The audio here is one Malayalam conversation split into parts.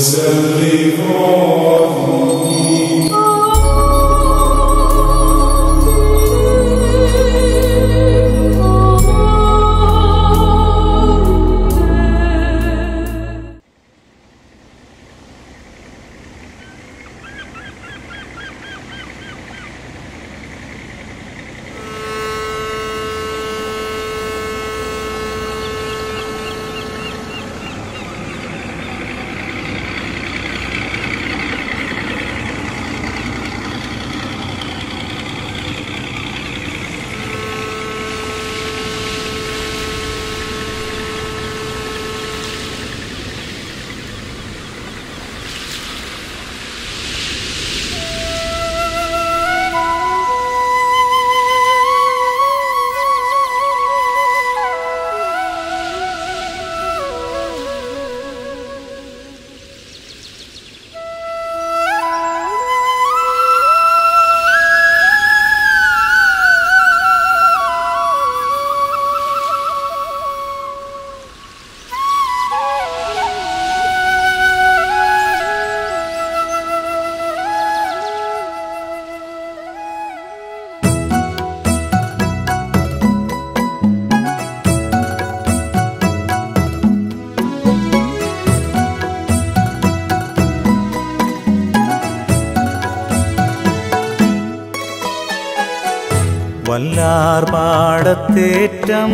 വല്ലാർ പാടത്തേറ്റം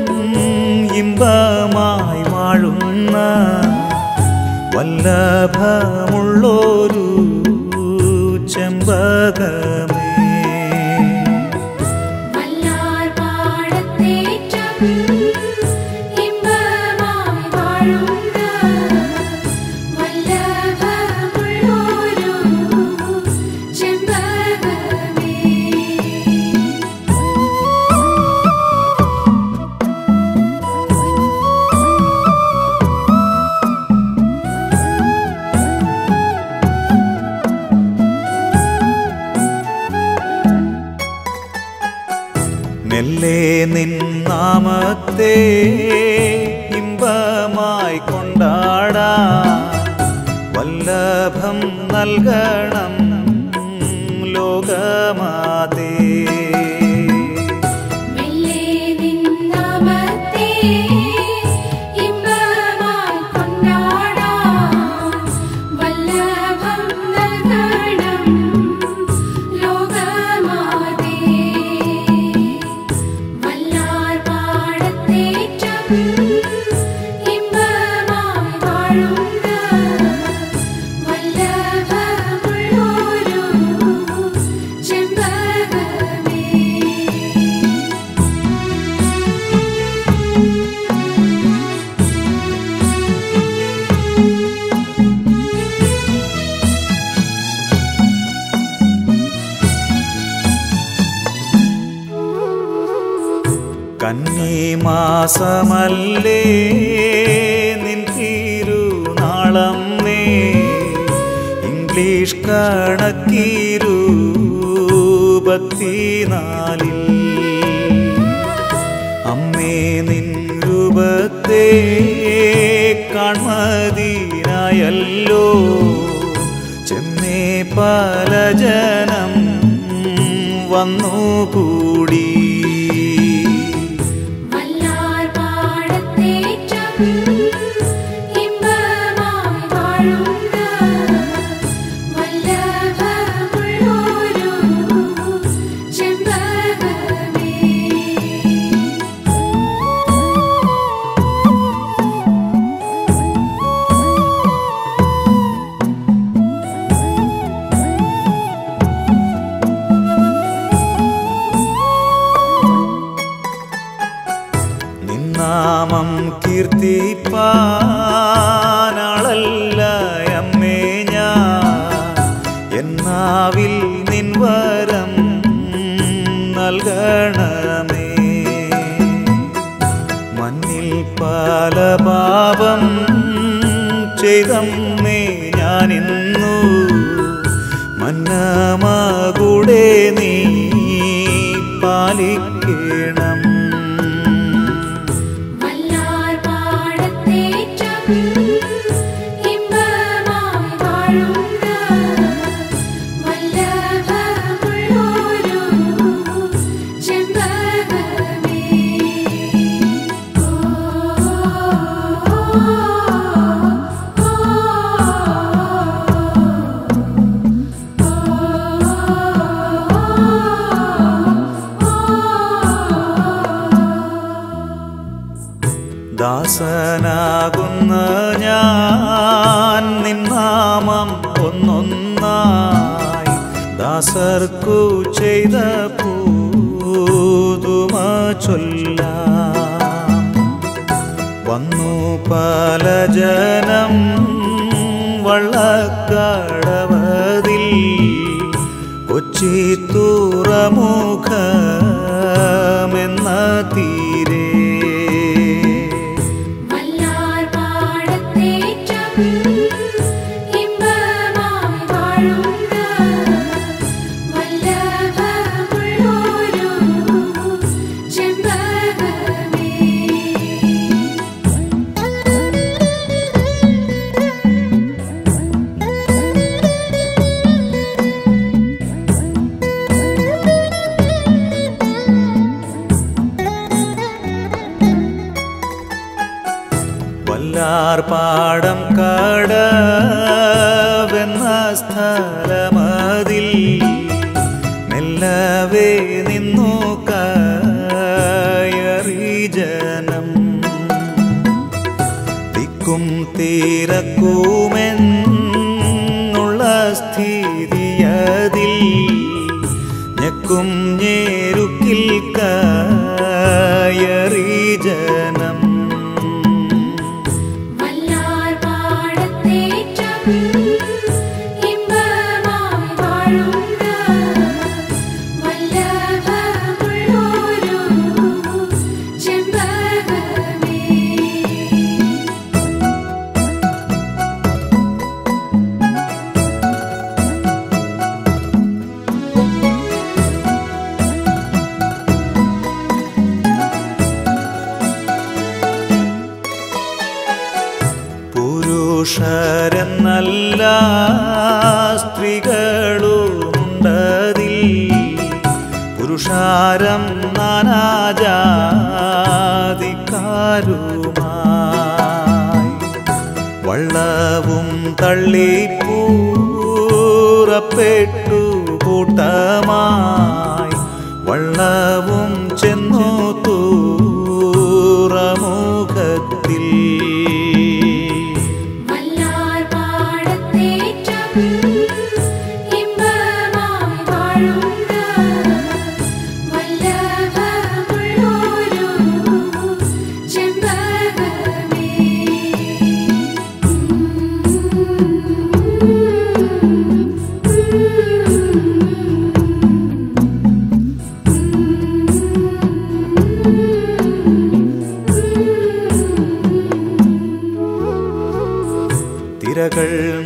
ഇമ്പമായി വാഴുന്ന വല്ലഭമുള്ളൊരു ചെമ്പകമേ വല്ലാർ പാടത്തേറ്റം ഇമ്പമായി വാഴുന്ന വല്ലഭമുള്ളൊരു ചെമ്പകമേ മെല്ലെ നിൻ നാമത്തെ ഇമ്പമായി കൊണ്ടാടാ വല്ലഭം നൽകണം ലോകമാതേ മെല്ലെ നിന്നാമത്തെ ഇമ്പമായി കൊണ്ടാടാം വല്ലഭം നൽകണം ലോകമാതേ വല്ലാർ പാടത്തേറ്റം ഇമ്പമായി വാഴുന്ന വല്ലഭമുള്ളൊരു ചെമ്പകമേ കന്നിമാസമല്ലേ നിൻ തിരുനാളം നേ ഇംഗ്ലീഷ് കണക്കിരു പത്തിനാലിൽ അമ്മേ നിൻ രൂപത്തെ കാൺമതിനായല്ലോ ചെമ്മേ പല ജനം വന്നുകൂടി വല്ലാർ പാടത്തേറ്റം ഇമ്പമായി വാഴുന്ന വല്ലഭമുള്ളൊരു ചെമ്പകമേ നിന്നാമം കീർത്തിപ്പാനാളല്ല അമ്മേ ഞാൻ എന്നാവിൽ നിൻ വരം നൽകണമേ മണ്ണിൽ പല പാപം ചെയ്തമ്മേ ഞാനിന്നു മന്നമാകൂടെ നീ പാലിക്കണം വല്ലാർ പാടത്തേറ്റം ഇമ്പമായി ദാസർക്കു ചെയ്ത പൂതുമ ചൊല്ലാം വന്നു പല ജനം വള്ളക്കടവതിൽ കൊച്ചി തുറമുഖമെന്ന തീരെ വല്ലാർ പാടത്തേറ്റം ഇമ്പമായി വാഴുന്ന വല്ലഭമുള്ളൊരു ചെമ്പകമേ വല്ലാർ പാടം കടവെന്ന സ്ഥലമതിൽ മെല്ലവേ നിന്നു കയറി ജനം തിക്കും തീരക്കുമെന്നുള്ള സ്ഥിതിയതിൽ ഞെക്കും ഞേരുക്കിൽ കയറി ജനം വല്ലാർ പാടത്തേറ്റം ഇമ്പമായി വാഴുന്ന വല്ലഭമുള്ളൊരു ചെമ്പകമേ പുരുഷരെന്നല്ല സ്ത്രീകളുമുണ്ടതിൽ പുരുഷാരം നാനാജാതിക്കാരുമായി വള്ളവും തള്ളിപ്പൂറപ്പെട്ടു കൂട്ടമായി വള്ളവും ചെന്നു തൂറമുഖത്തിൽ വല്ലാർ പാടത്തേറ്റം ഇമ്പമായി വാഴുന്ന വല്ലഭമുള്ളൊരു ചെമ്പകമേ തിരകൾ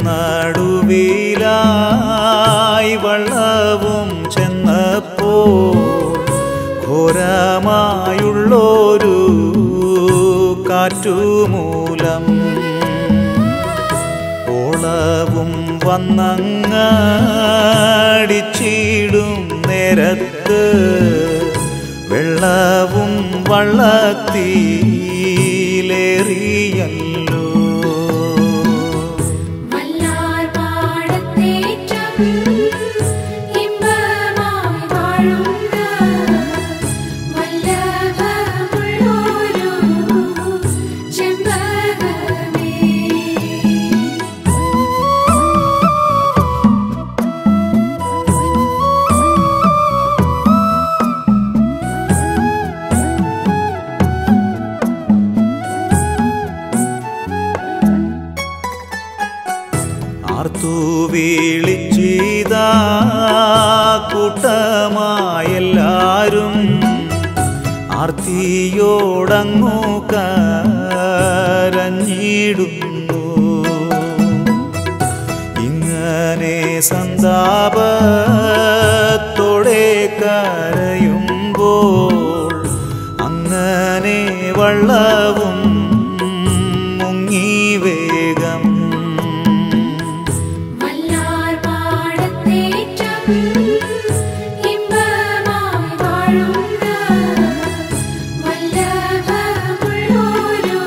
നടുവിലായി വള്ളവും ചെന്നപ്പോ ഘോരമായുള്ളൊരു കാറ്റുമൂലം ഓളവും വന്നങ്ങടിച്ചിടും നേരത്ത് വെള്ളവും വള്ളത്തിലേറിയല്ലോ വല്ലാർ പാടത്തേറ്റം ഇമ്പമായി വാഴുന്ന വല്ലഭമുള്ളൊരു ചെമ്പകമേ ആർത്തു വീളിച്ചിതാ കൂട്ടമായെല്ലാരും ആർത്തിയോടങ്ങു കരഞ്ഞിടുന്നു ഇങ്ങനെ സന്താപത്തോടെ കരയുമ്പോൾ അങ്ങനെ വള്ളവും മുങ്ങി വേഗം വല്ലാർ പാടത്തേറ്റം ഇമ്പമായി വാഴുന്ന വല്ലഭമുള്ളൊരു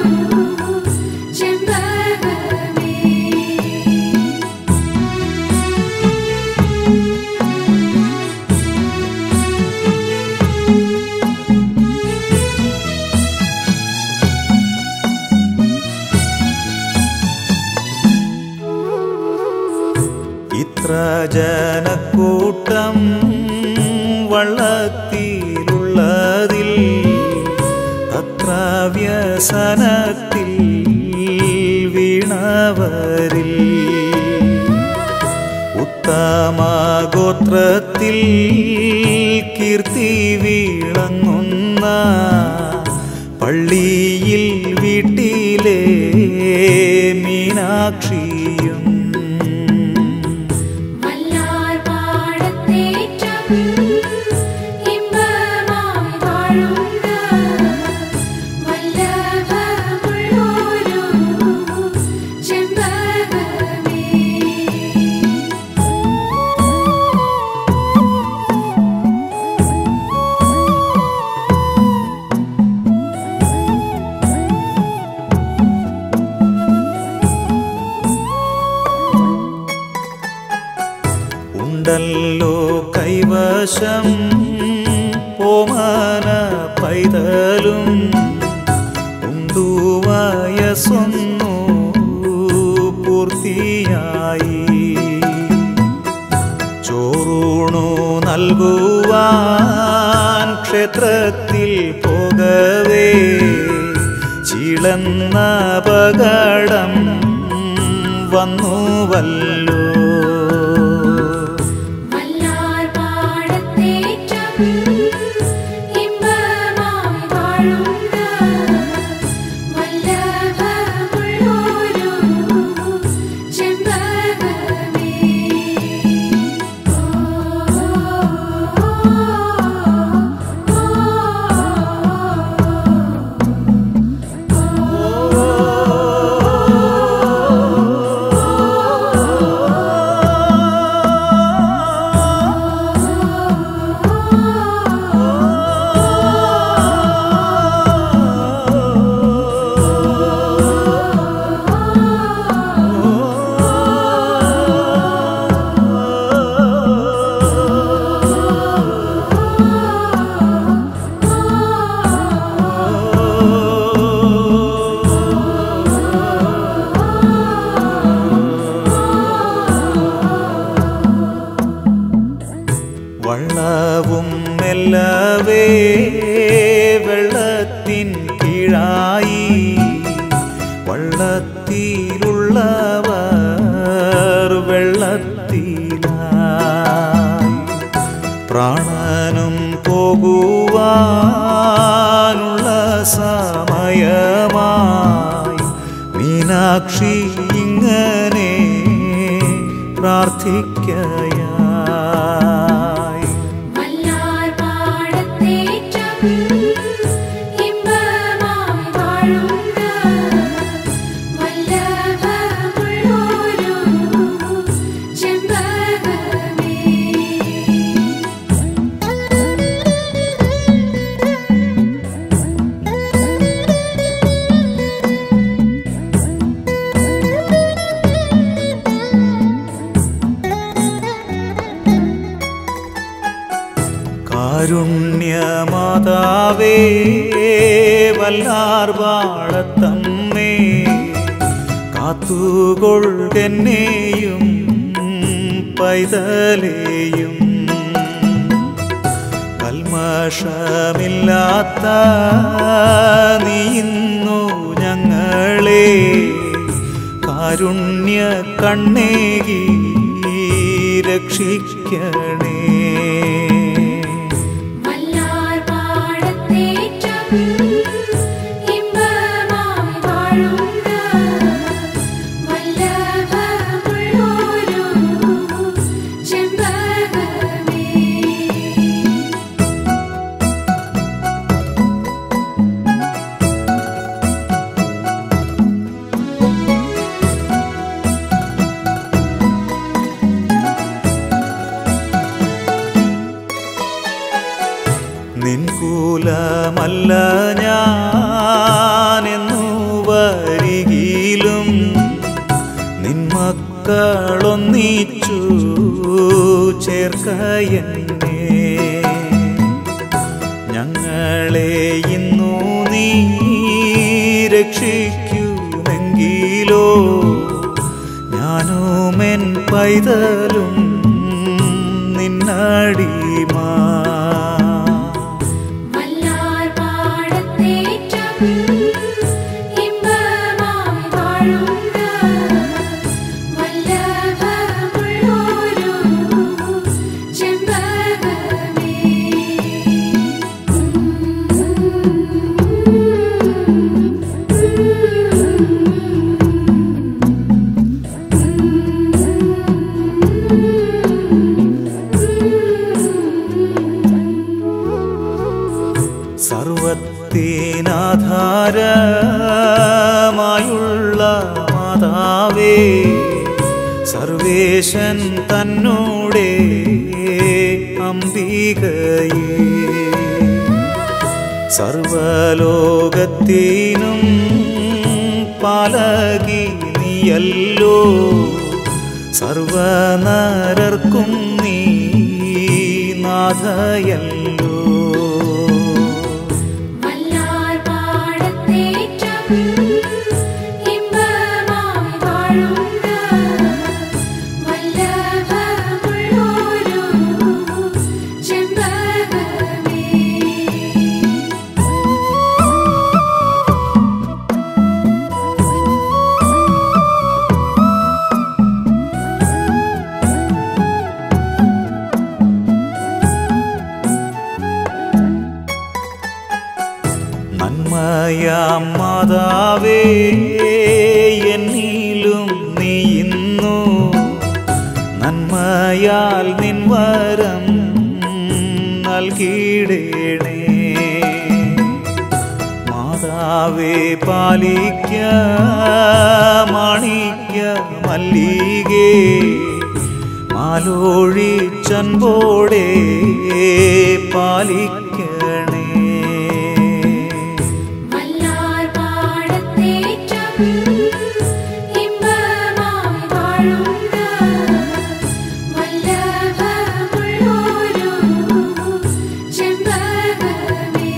ചെമ്പകമേ എത്ര ജനക്കൂട്ടം വള്ളത്തിലുള്ളതിൽ അത്ര വ്യസനത്തിൽ വീണവരിൽ ഉത്തമഗോത്രത്തിൽ കീർത്തി വിളങ്ങുന്ന പള്ളിയിൽ വീട്ടിലെ മീനാക്ഷിയും വല്ലാർ പാടത്തേറ്റം ഇമ്പമായി വാഴുന്ന വല്ലഭമുള്ളൊരു ചെമ്പകമേ ഉണ്ടല്ലോ കൈവശം ഓമന പൈതലും ഉണ്ടു വയസ്സൊന്നു പൂർത്തിയായി ചോറൂണു നൽകുവാൻ ക്ഷേത്രത്തിൽ പോകവേ ചിളന്ന അപകടം വന്നുവല്ലോ വല്ലാർ പാടത്തേറ്റം ഇമ്പമായി വാഴുന്ന വല്ലഭമുള്ളൊരു ചെമ്പകമേ വള്ളവും മെല്ലവേ വെള്ളത്തിൻ കീഴായി വള്ളത്തിലുള്ളവർ വെള്ളത്തിലായി പ്രാണനും പോകുവാനുള്ള സമയമായി മീനാക്ഷി ഇങ്ങനെ പ്രാർത്ഥിക്കയായി വല്ലാർ പാടത്തേറ്റം ഇമ്പമായി വാഴുന്ന വല്ലഭമുള്ളൊരു ചെമ്പകമേ കാരുണ്യമാതാവേ വല്ലാർ വാളത്തമ്മേ കാത്തുകൊള്ളുകെന്നെയും പൈതലെയും കൽമഷമില്ലാത്ത നീന്നു ഞങ്ങളെ കാരുണ്യ കണ്ണേകി രക്ഷിക്കണേ വല്ലാർ പാടത്തേറ്റം ഇമ്പമായി വാഴുന്ന വല്ലഭമുള്ളൊരു ചെമ്പകമേ നിൻകൂലമല്ല ഞാനെന്നു വരികിലും നിന്മക്കളൊന്നിച്ചു ചേർക്കയെന്നെ ഞങ്ങളെ ഇന്നു നീ രക്ഷിക്കുമെങ്കിലോ ഞാനും എൻ പൈതലും നിന്നടിമ വല്ലാർ പാടത്തേറ്റം ഇമ്പമായി വാഴുന്ന വല്ലഭമുള്ളോരു ചെമ്പകമേ സർവത്തിനാധാരമായുള്ള മാതാവേ സർവേശൻ തന്നോടെ അംബികയേ സർവലോകത്തിനും പാലകി നീയല്ലോ സർവനരർക്കും നീ നാഥയല്ലോ വല്ലാർ പാടത്തേറ്റം ഇമ്പമായി വാഴുന്ന വല്ലഭമുള്ളോരു ചെമ്പകമേ നന്മയാം മാതാവേ എന്നിലും നീ ഇന്നു നന്മയാൽ നിൻവരം നൽകിയിടേണേ മാതാവേ പാലിക്ക മാണിക്യ മല്ലികേ മാലോഴി ചൻപോടെ പാലിക്കണേ വല്ലാർ പാടത്തേറ്റം ഇമ്പമായി വാഴുന്ന വല്ലഭമുള്ളോരു ചെമ്പകമേ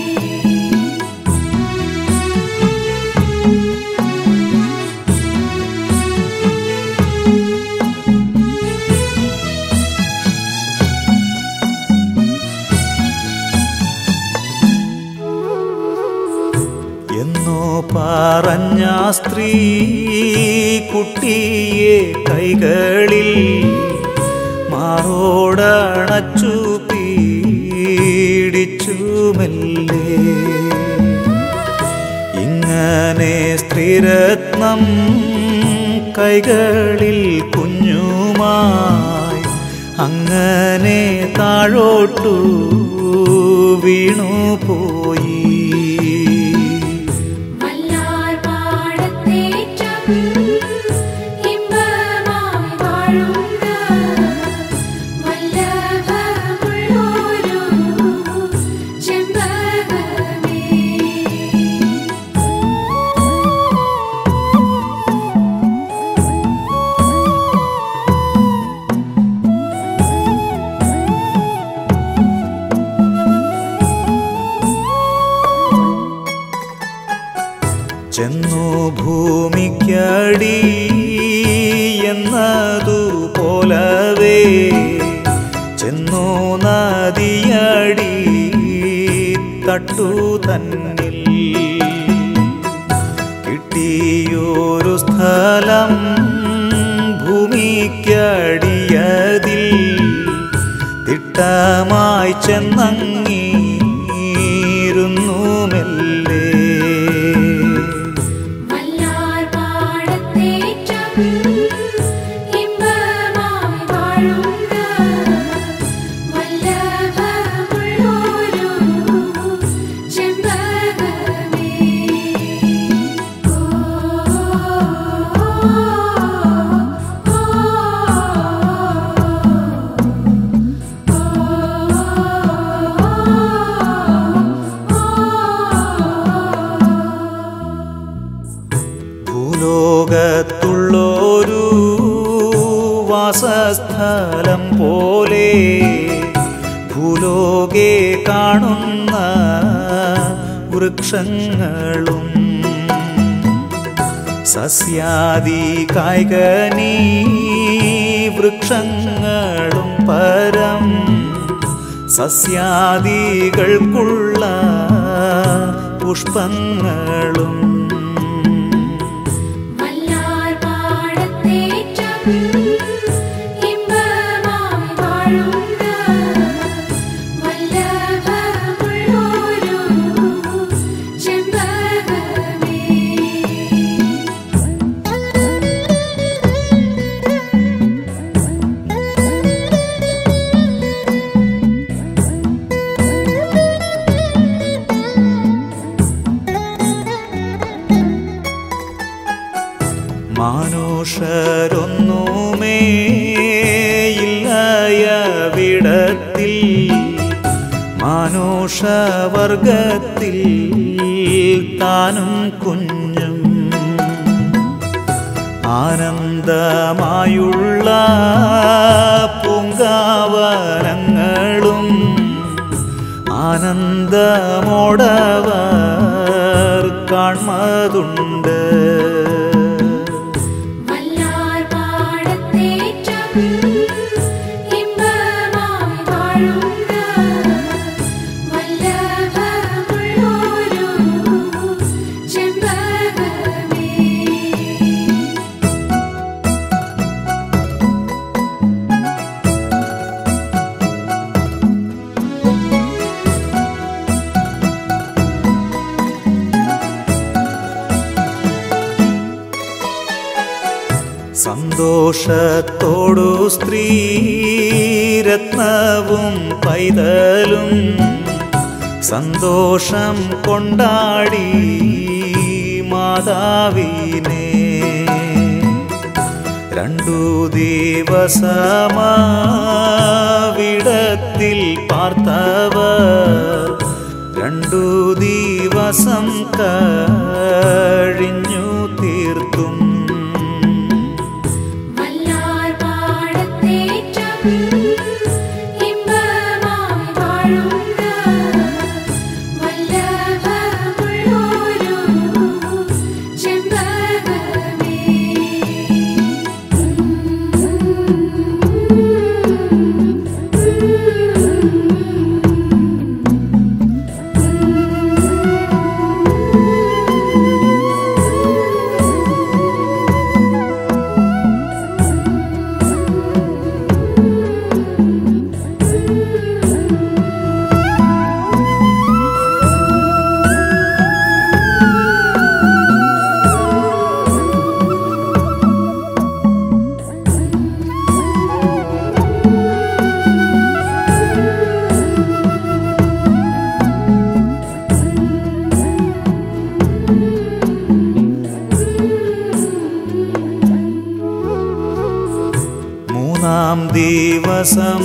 എന്നോ പറഞ്ഞ സ്ത്രീ കുട്ടിയെ കൈകളിൽ മാറോടണച്ചു പീഡിച്ചു മെല്ലെ ഇങ്ങനെ സ്ത്രീരത്നം കൈകളിൽ കുഞ്ഞുമായി അങ്ങനെ താഴോട്ടു വീണുപോയി വല്ലാർ പാടത്തേറ്റം ഇമ്പമായി വാഴുന്ന വല്ലഭമുള്ളോരു ചെമ്പകമേ ചെന്നു ഭൂമിക്കടി എന്നതു പോലവേ ചെന്നു നദിയടി തട്ടു തന്നിൽ കിട്ടിയൊരു സ്ഥലം ഭൂമിക്കടിയതിൽ തിട്ടമായി ചെന്നങ്ങീരുന്നു മെല്ലെ വല്ലാർ പാടത്തേറ്റം ഇമ്പമായി വാഴുന്ന വല്ലഭമുള്ളോരു ചെമ്പകമേ ഓ ഭൂലോകത്തുള്ളൊരു വാസസ്ഥലം പോലെ ഭൂലോകെ കാണുന്ന വൃക്ഷങ്ങളും സസ്യാദി കായികനീ വൃക്ഷങ്ങളും പരം സസ്യാദികൾക്കുള്ള പുഷ്പങ്ങളും വല്ലാർ പാടത്തേറ്റം ഇമ്പമായി വാഴുന്ന വല്ലഭമുള്ളൊരു ചെമ്പകമേ മാനുഷരൊന്നുമേ ഇല്ലയ വിടത്തിൽ മാനുഷവർഗത്തിൽ താനും കുഞ്ഞും ആനന്ദമായുള്ള പൂങ്കാവനങ്ങളും ആനന്ദമോടവർ കാൺമതുണ്ട് വല്ലാർ പാടത്തേറ്റം ഇമ്പമായി വാഴുന്ന വല്ലഭമുള്ളൊരു ചെമ്പകമേ സന്തോഷത്തോടു സ്ത്രീരത്നവും പൈതലും സന്തോഷം കൊണ്ടാടി മാതാവിനെ രണ്ടു ദിവസമാവിടത്തിൽ പാർത്തവർ രണ്ടു ദിവസം കഴിഞ്ഞു തീർത്തും വല്ലാർ പാടത്തേറ്റം ഇമ്പമായി വാഴുന്ന വല്ലഭമുള്ളൊരു ചെമ്പകമേ മൂന്നാം ദിവസം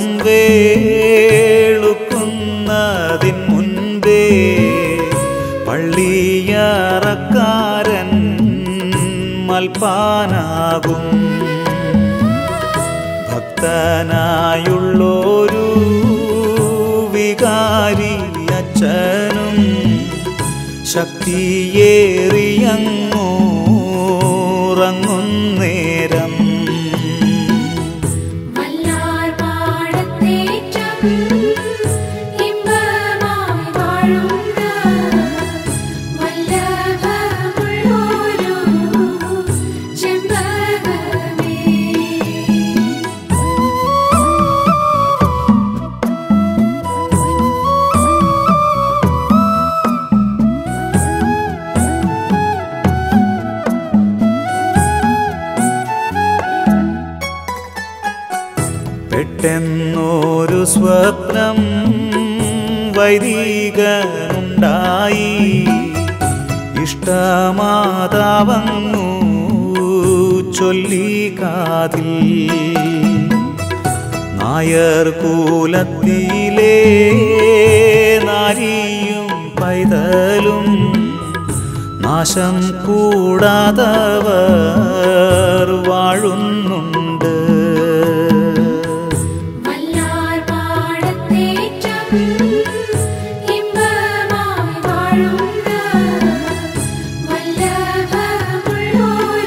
വേളുക്കുന്നതിൻ മുൻപേ പള്ളിയറക്കാരൻ മൽപ്പാനാകും ഭക്തനായുള്ളൊരു വികാരി അച്ഛനും ശക്തിയേറിയങ്ങൂറങ്ങുന്നേരം വല്ലാർ പാടത്തേറ്റം ഇമ്പമായി വാഴുന്ന വല്ലഭമുള്ളൊരു ചെമ്പകമേ പെട്ടെന്നൊരു സ്വപ്നം വൈദികനുണ്ടായി ഇഷ്ടമാതാവങ്ങു ചൊല്ലി കാതിൽ നായർ കൂലത്തിലെ നാരിയും പൈതലും നാശം കൂടാതവർ വാഴുന്നുണ്ട് വല്ലാർ പാടത്തേറ്റം ഇമ്പമായി വാഴുന്ന വല്ലഭമുള്ളൊരു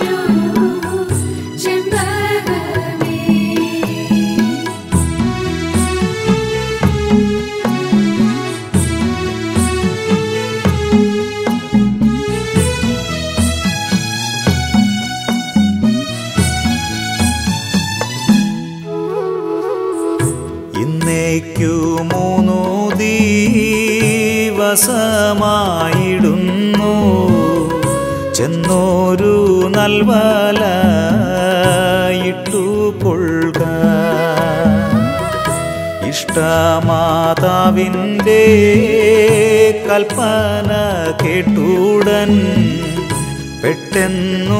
മൂന്നു ദിവസമായിടുന്നു ചെന്നോരു നൽവല ഇട്ടു കൊള്ളുക ഇഷ്ടമാതാവിൻ്റെ കൽപ്പന കേട്ടുടൻ പെട്ടെന്നു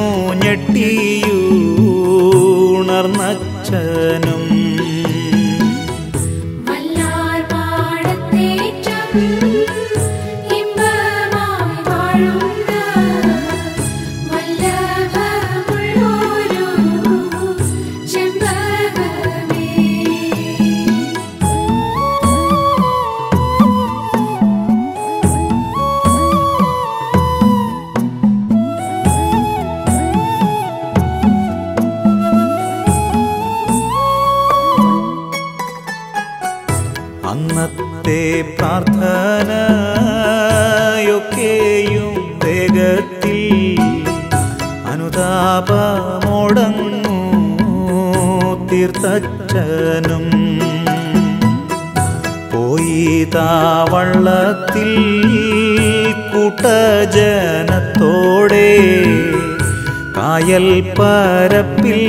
ഞെട്ടിയൂണർന്നച്ഛനും വല്ലാർ പാടത്തേറ്റം ഇമ്പമായി വാഴുന്ന വല്ലഭമുള്ളൊരു ചെമ്പകമേ അന്നത്തെ പ്രാർത്ഥനയൊക്കെയും വേഗത്തിൽ അനുതാപമോടങ്ങു തീർത്തച്ഛനും പോയി താവള്ളത്തിൽ കൂട്ടജനത്തോടെ കായൽ പരപ്പിൽ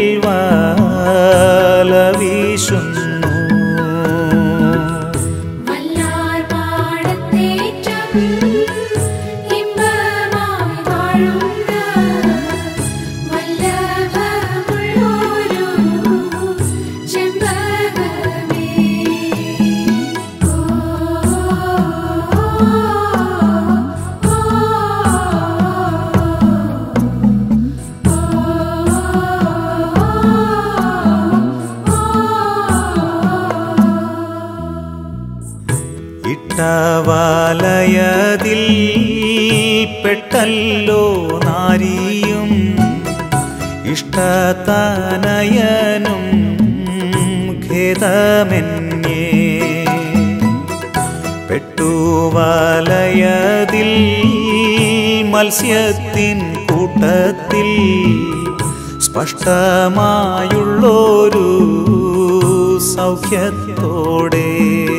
വല വീശുന്നു വല്ലാർ പാടത്തേറ്റം ഇമ്പമായി വാഴുന്ന വല്ലഭമുള്ളൊരു ചെമ്പകമേ ഓ ഇട്ടവലയതിൽ പെട്ടല്ലോ നാരിയും ഇഷ്ടതനയനും ഖേദമെന്നേ പെട്ടുവലയതിൽ മത്സ്യത്തിൻ കൂട്ടത്തിൽ സ്പഷ്ടമായുള്ളൊരു സൗഖ്യത്തോടെ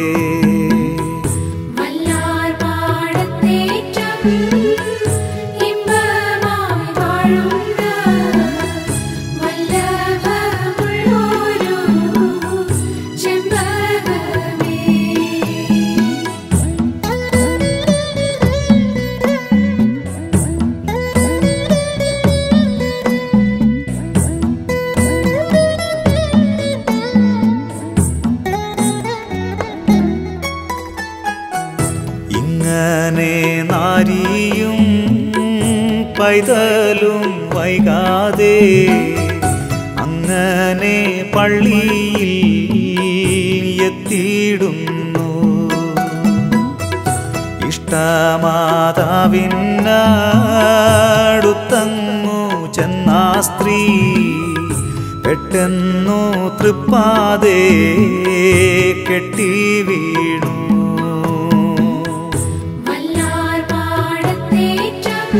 വല്ലാർ പാടത്തേറ്റം ഇമ്പമായി വാഴുന്ന വല്ലഭമുള്ളൊരു ചെമ്പകമേ ഇങ്ങനെ നാരിയും പൈതലും വൈകാതെ അങ്ങനെ പള്ളിയിൽ എത്തിയിടുന്നു ഇഷ്ടമാതാവിനടുത്തങ്ങു ചെന്നാ സ്ത്രീ പെട്ടെന്നു തൃപ്പാതെ കെട്ടി വീണു വല്ലാർ പാടത്തേറ്റം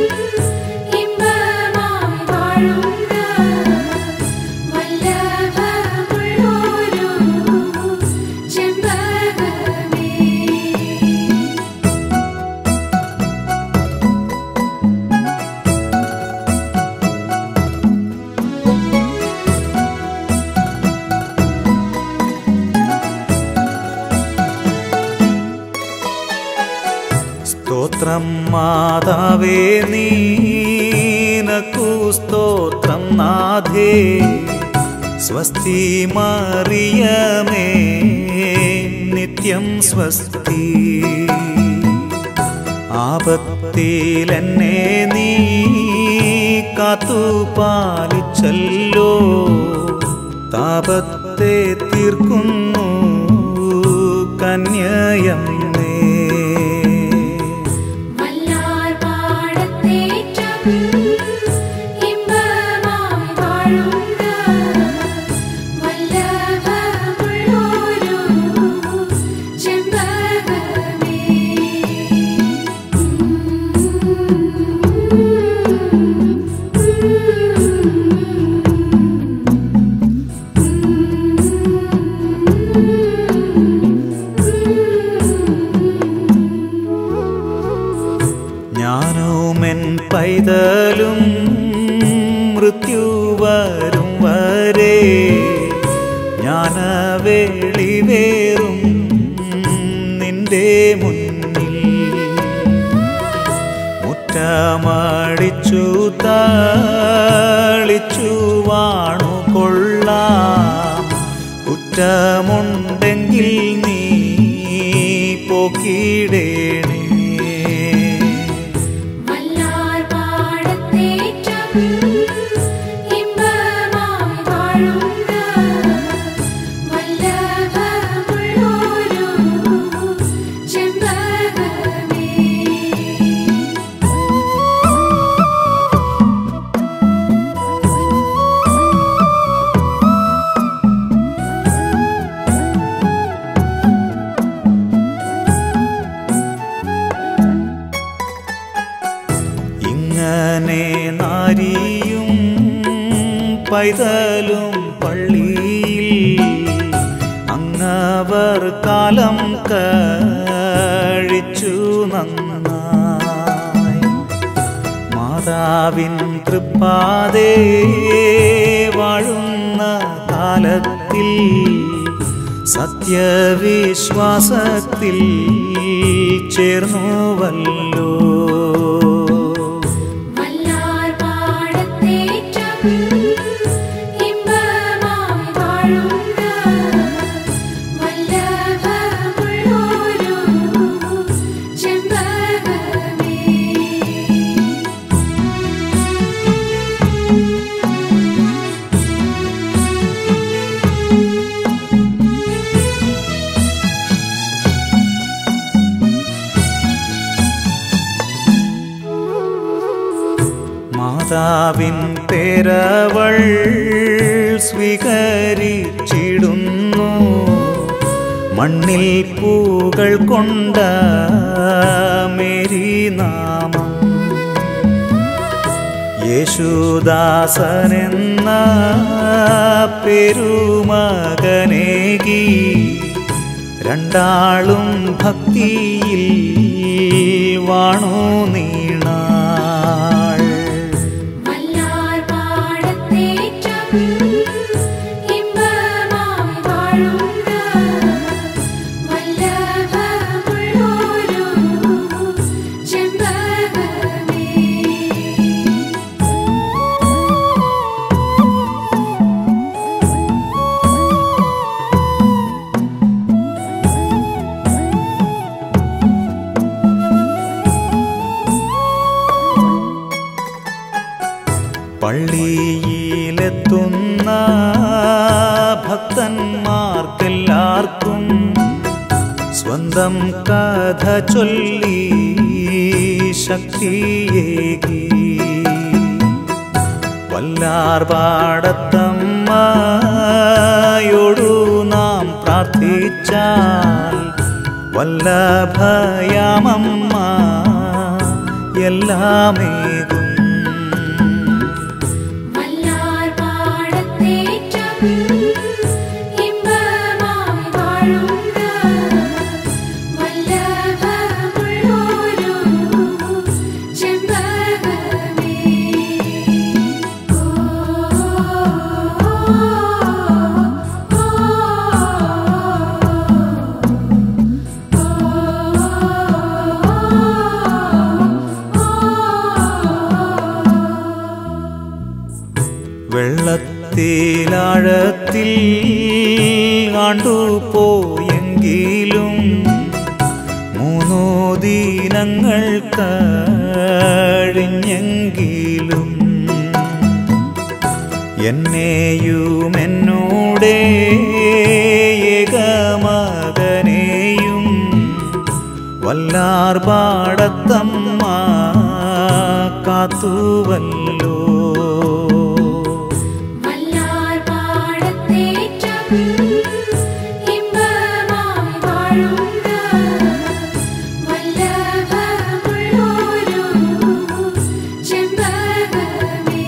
ഇമ്പമായി വാഴുന്ന വല്ലഭമുള്ളൊരു ചെമ്പകമേ സ്തോത്രം മാതാവേ നീനക്കു സ്തോത്രം നാഥേ സ്വസ്തി മറിയമേ നിത്യം സ്വസ്തി ആപത്തിലെന്നെ നീ കാത്തു പാലിച്ചല്ലോ താപത്തെ തീർക്കുന്നു കന്യയമ്മേ വല്ലാർ പാടത്തേറ്റം ഇമ്പമായി വാഴുന്ന വല്ലഭമുള്ളൊരു ചെമ്പകമേ Mm-hmm. പൈതലും മൃത്യു വരും വരെ ജ്ഞാന വെളിവേറും നിന്റെ മുന്നിൽ മുറ്റമടിച്ചു താളിച്ചു വാണു കൊള്ളാം കുറ്റമുണ്ടെങ്കിൽ നീ പോക്കിടേണേ വല്ലാർ പാടത്തേറ്റം ഇമ്പമായി വാഴുന്ന വല്ലഭമുള്ളൊരു ചെമ്പകമേ ഇങ്ങനെ നാരിയും പൈതലും പള്ളിയിൽ അങ്ങവർ കാലം കഴിച്ചു നന്നായി മാതാവിൻ തൃപ്പാതേ വാഴുന്ന കാലത്തിൽ സത്യവിശ്വാസത്തിൽ ചേർന്നുവല്ലോ വല്ലാർ പാടത്തേറ്റം ഇമ്പമായി വാഴുന്ന വല്ലഭമുള്ളൊരു ചെമ്പകമേ മാതാവിൻ പേരവൾ സ്വീകരിച്ചിടുന്നു മണ്ണിൽ പൂകൾ കൊണ്ട മേരി നാമം യേശുദാസനെന്ന പെരുമകനേകി രണ്ടാളും ഭക്തിയിൽ വാണു നീണാൾ വല്ലാർ പാടത്തേറ്റം ഇമ്പമായി വാഴുന്ന വല്ലഭമുള്ളൊരു ചെമ്പകമേ പള്ളിയിലെത്തുന്ന ഭക്തന്മാർക്കെല്ലാവർക്കും സ്വന്തം കഥ ചൊല്ലി ശക്തിയേകി വല്ലാർ പാടത്തമ്മയോടു നാം പ്രാർത്ഥിച്ചാൽ വല്ലഭയാമമ്മ എല്ലാമേകും വല്ലാർ പാടത്തേറ്റം ഇമ്പമായി വാഴുന്ന വല്ലഭമുള്ളൊരു ചെമ്പകമേ ഓ വെള്ളത്തിലാഴത്തിൽ ആണ്ടുപോയെങ്കിലും മൂന്നു ദിനങ്ങൾ കഴിഞ്ഞെങ്കിലും എന്നെയും എന്നോടെ ഏകമകനെയും വല്ലാർ പാടത്തമ്മ കാത്തുവല്ലോ വല്ലാർ പാടത്തേറ്റം ഇമ്പമായി വാഴുന്ന വല്ലഭമുള്ളൊരു ചെമ്പകമേ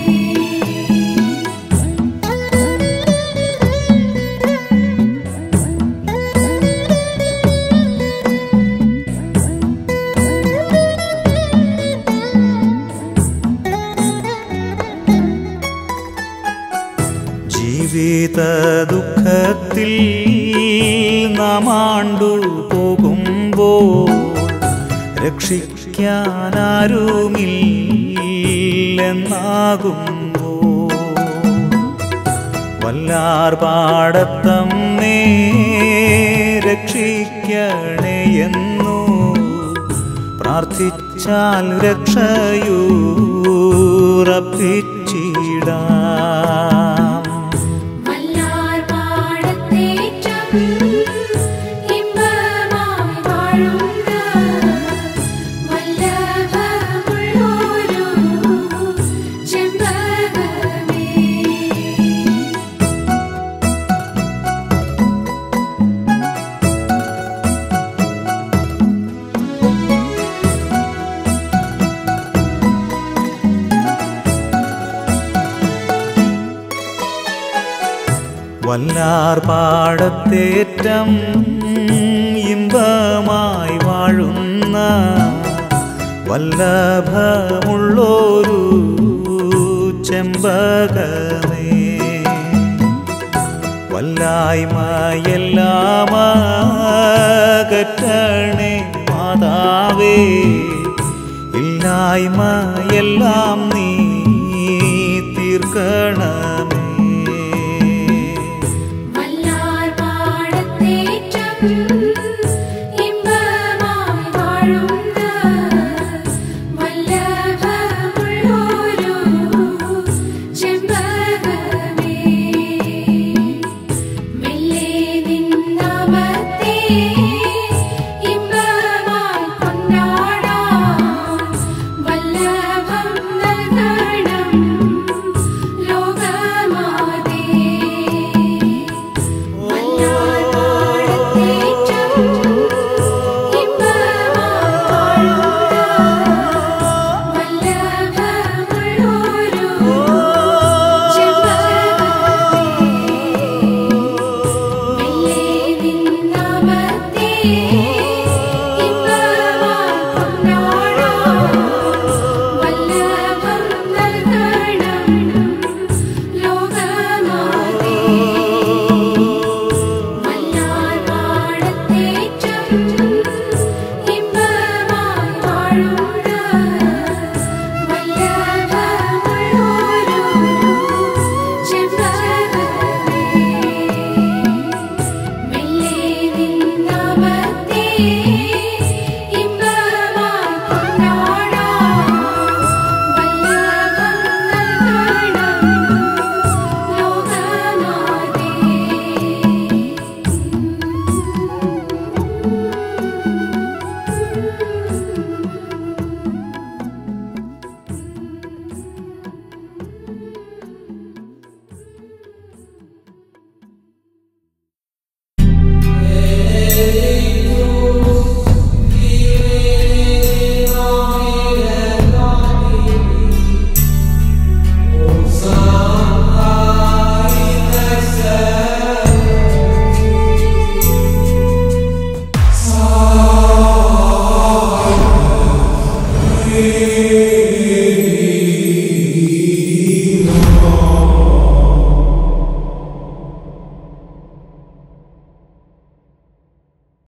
Thank ജീവിത ദുഃഖത്തിൽ നാം ആണ്ടു പോകുമ്പോൾ രക്ഷിക്കാനാരുമില്ലെന്നാകുമ്പോൾ വല്ലാർ പാടത്തം നേ രക്ഷിക്കണേയെന്നു പ്രാർത്ഥിച്ചാൽ രക്ഷയൂറപ്പിച്ചിടാം വല്ലാർ പാടത്തേറ്റം ഇമ്പമായി വാഴുന്ന വല്ലഭമുള്ളൊരു ചെമ്പകമേ വല്ലാർ പാടത്തേറ്റം ഇമ്പമായി വാഴുന്ന വല്ലഭമുള്ളൊരു ചെമ്പകമേ വല്ലായ്മയെല്ലാം അകറ്റണേ മാതാവേ ഇല്ലായ്മയെല്ലാം നീ തീർക്കണമേ